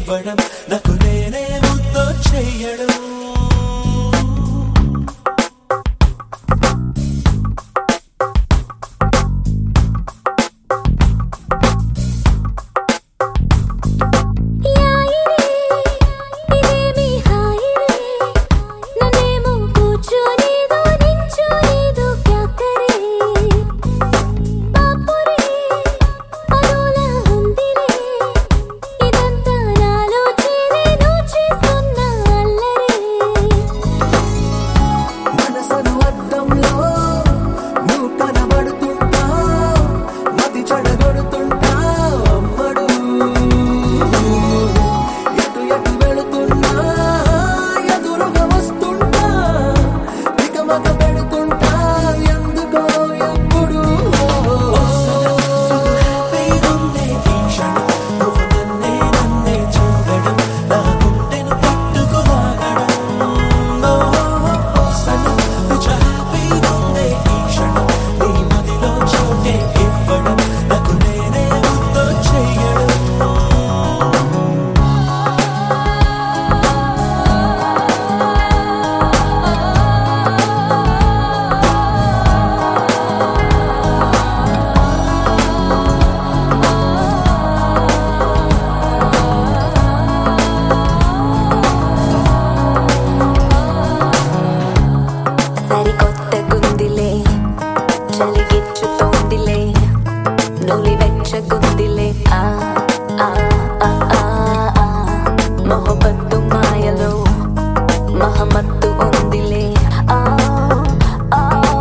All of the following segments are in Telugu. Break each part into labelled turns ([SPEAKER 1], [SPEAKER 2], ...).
[SPEAKER 1] ఇవ్వడం నాకు నేనే ముద్దు చెయ్యడం
[SPEAKER 2] ఇదేమి హాయిరే నన్నేమో కూర్చోలేదు నించోలేదు క్యా కరే బాపురే అదోలా ఉందిలే ఇదంతా నాలో చేరే నువ్వు చేస్తున్న అల్లరే
[SPEAKER 1] మనసను అద్దంలో నువ్వు కనబడుతుంటా మది చెడగొడుతుంటా అమ్మడు ఎటు ఎటు వెళుతున్నా ఎదురుగా వస్తుంటా ఇక మగ పెడుతుంటా ఎందుకో ఎప్పుడు హ్యాపీగుందే ఈ క్షణం నువ్వు నన్నే నన్నే చూడడం నా గుండెను పట్టుకులాగడం సనం పిచ్చ హ్యాపీగుందే ఈ క్షణం నీ మదిలో చోటే ఇవ్వడం నాకు నేనే ముద్దు చెయ్యడం
[SPEAKER 2] సరికొత్త గుందిలే చలిగిచ్చుతోందిలే నులి వెచ్చగుందిలే ఆ ఆ ఆ ఆ ఆ మొహబత్తు మాయలో మహమత్తు ఉందిలే ఆ ఆ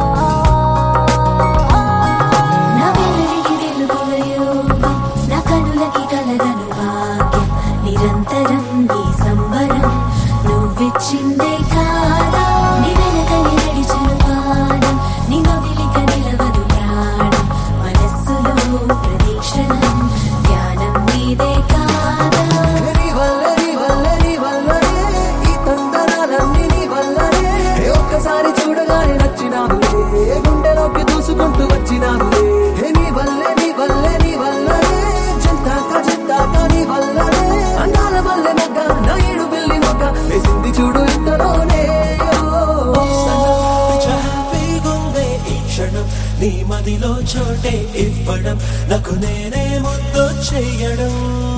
[SPEAKER 2] నా వెలుగుకి వెలుగుల యోగం నా కనులకి కలగను భాగ్యం నిరంతరం ఈ సంబరం నువ్విచ్చిందే కాదా నీ వెనకని నడిచను పాదం నీ నొదిలిక నిలవదు ప్రాణం మనస్సులో ప్రదీక్షణం ధ్యానం నీదే కాదా
[SPEAKER 1] నీ వల్లే నీ వల్లే నీ వల్లనే ఈ తొందరలన్నీ నీ వల్లనే ఏ ఒక్కసారి చూడగానే నచ్చినావులే గుండెలోకి దూసుకుంటూ వచ్చినావులే ఏ నీ వల్లే నీ వల్లే నీ వల్లనే చింతాక చింతాక నీ వల్లనే అందాల వల్లే మొగ్గ నా ఏడు పిల్లి మొగ్గ వేసింది చూడు ఇంతలోనే హ్యాపీగుందే ఈ క్షణం నీ మదిలో చోటే ఇవ్వడం నాకు నేనే ముద్దు చెయ్యడం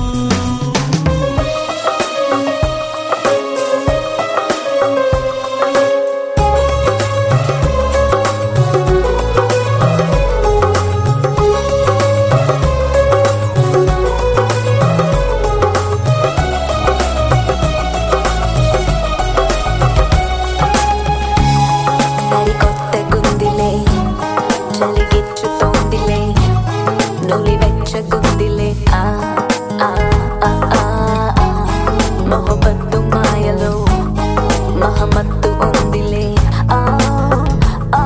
[SPEAKER 2] సరికొత్త గుందిలే చలిగిచ్చుతోందిలే నులి వెచ్చగుందిలే ఆ ఆ ఆ ఆ ఆ మొహబత్తు మాయలో మహమత్తు ఉందిలే ఆ ఆ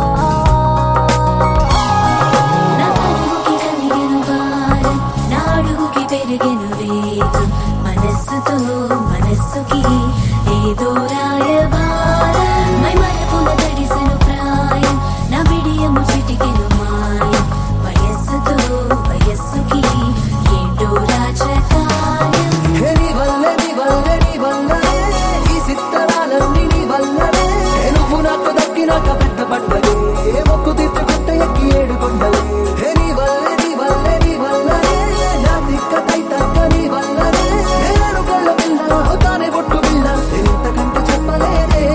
[SPEAKER 2] నా కనుగుకి కలిగెను భారం నా అడుగుకి పెరిగెను వేగం మనస్సుతో మనస్సుకి ఏదో రాయబారం మై మరపున తడిసెను ప్రాయం నా బిడియము చిటికెను మాయం వయస్సుతో వయస్సుకి ఏంటో రాజకాయం
[SPEAKER 1] హే నీ వల్లే నీ వల్లే నీ వల్లనే ఈ సిత్తరాలన్నీ నీ వల్లనే హే నువ్వు నాకు దక్కినాక పెద్ద పండగే మొక్కు తీర్చుకుంటే ఎక్కి ఏడు కొండలే హే నీ వల్లే నీ వల్లే నీ వల్లనే నా తిక్క తైతక్క నీ వల్లనే నేను కళ్ళ పిల్ల తానే బొట్టు పిల్ల ఇంతకంటే చెప్పలేదే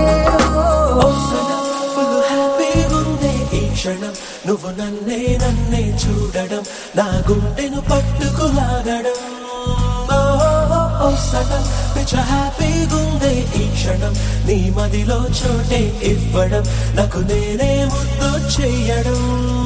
[SPEAKER 1] ఫుల్ హ్యాపీగుందే ఈ క్షణం నువ్వు నన్నే నన్నే చూడడం నా గుండెను పట్టుకులాగడం ఓ సటం పిచ్చ హ్యాపీగుందే ఈ క్షణం నీ మదిలో చోటే ఇవ్వడం నాకు నేనే ముద్దు చెయ్యడం